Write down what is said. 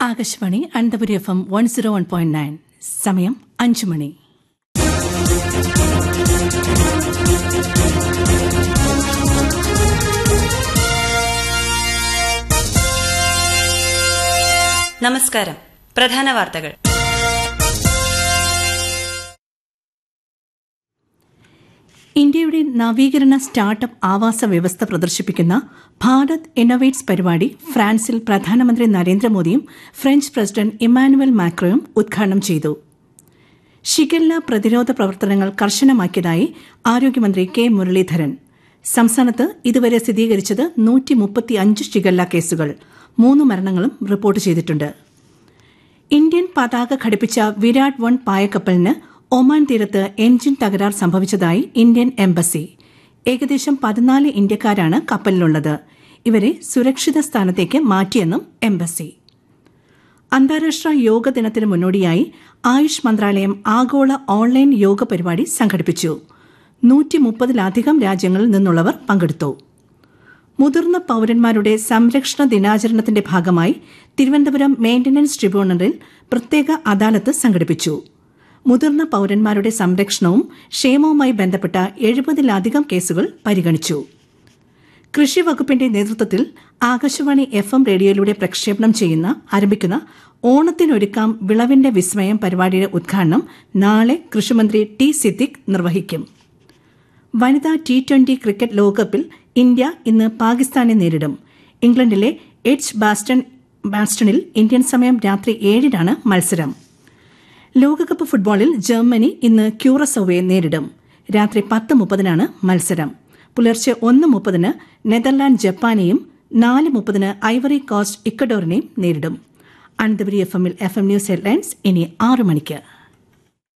Akashvani Ananthapuri F M one zero one point nine സമയം അഞ്ചു മണി നമസ്കാരം പ്രധാന വാർത്തകൾ ഇന്ത്യയുടെ നവീകരണ സ്റ്റാർട്ടപ്പ് ആവാസ വ്യവസ്ഥ പ്രദർശിപ്പിക്കുന്ന ഭാരത് ഇന്നൊവേറ്റ്സ് പരിപാടി ഫ്രാൻസിൽ പ്രധാനമന്ത്രി നരേന്ദ്രമോദിയും ഫ്രഞ്ച് പ്രസിഡന്റ് ഇമ്മാനുവൽ മാക്രോയും ഉദ്ഘാടനം ചെയ്തു ഷിഗല്ല പ്രതിരോധ പ്രവർത്തനങ്ങൾ കർശനമാക്കിയതായി ആരോഗ്യമന്ത്രി കെ മുരളീധരൻ സംസ്ഥാനത്ത് ഇതുവരെ സ്ഥിരീകരിച്ചത് നൂറ്റി മുപ്പത്തിയഞ്ച് ഷിഗല്ല കേസുകൾ മൂന്ന് മരണങ്ങളും റിപ്പോർട്ട് ചെയ്തിട്ടുണ്ട് ഇന്ത്യൻ പതാക ഘടിപ്പിച്ച വിരാട് വൺ പായക്കപ്പലിന് ഒമാൻ തീരത്ത് എഞ്ചിൻ തകരാർ സംഭവിച്ചതായി ഇന്ത്യൻ എംബസി ഏകദേശം പതിനാല് ഇന്ത്യക്കാരാണ് കപ്പലിലുള്ളത് ഇവരെ സുരക്ഷിത സ്ഥാനത്തേക്ക് മാറ്റിയെന്നും എംബസി അന്താരാഷ്ട്ര യോഗ ദിനത്തിന് മുന്നോടിയായി ആയുഷ് മന്ത്രാലയം ആഗോള ഓൺലൈൻ യോഗ പരിപാടി സംഘടിപ്പിച്ചു നൂറ്റി മുപ്പതിലധികം രാജ്യങ്ങളിൽ നിന്നുള്ളവർ പങ്കെടുത്തു മുതിർന്ന പൌരന്മാരുടെ സംരക്ഷണ ദിനാചരണത്തിന്റെ ഭാഗമായി തിരുവനന്തപുരം മെയിന്റനൻസ് ട്രിബ്യൂണലിൽ പ്രത്യേക അദാലത്ത് സംഘടിപ്പിച്ചു മുതിർന്ന പൌരന്മാരുടെ സംരക്ഷണവും ക്ഷേമവുമായി ബന്ധപ്പെട്ട എഴുപതിലധികം കേസുകൾ പരിഗണിച്ചു കൃഷി വകുപ്പിന്റെ നേതൃത്വത്തിൽ ആകാശവാണി എഫ് എം റേഡിയോയിലൂടെ പ്രക്ഷേപണം ചെയ്യുന്ന ആരംഭിക്കുന്ന ഓണത്തിനൊരുക്കാം വിളവിന്റെ വിസ്മയം പരിപാടിയുടെ ഉദ്ഘാടനം നാളെ കൃഷിമന്ത്രി ടി സിദ്ദിഖ് നിർവഹിക്കും വനിതാ ടി ട്വന്റി ക്രിക്കറ്റ് ലോകകപ്പിൽ ഇന്ത്യ ഇന്ന് പാകിസ്ഥാനെ നേരിടും ഇംഗ്ലണ്ടിലെ എച്ച് ബാസ്റ്റൺ ബാസ്റ്റണിൽ ഇന്ത്യൻ സമയം രാത്രി ഏഴിനാണ് മത്സരം ലോകകപ്പ് ഫുട്ബോളിൽ ജർമ്മനി ഇന്ന് ക്യൂറസോവയെ നേരിടും രാത്രി പത്ത് മുപ്പതിനാണ് മത്സരം പുലർച്ചെ ഒന്ന് മുപ്പതിന് നെതർലാൻഡ് ജപ്പാനെയും നാല് മുപ്പതിന് ഐവറി കോസ്റ്റ് ഇക്കഡോറിനെയും നേരിടും അനന്തപുരി എഫ് എമ്മിൽ എഫ് എം ന്യൂസ് ഹെഡ്ലൈൻസ് ഇനി ആറ് മണിക്ക്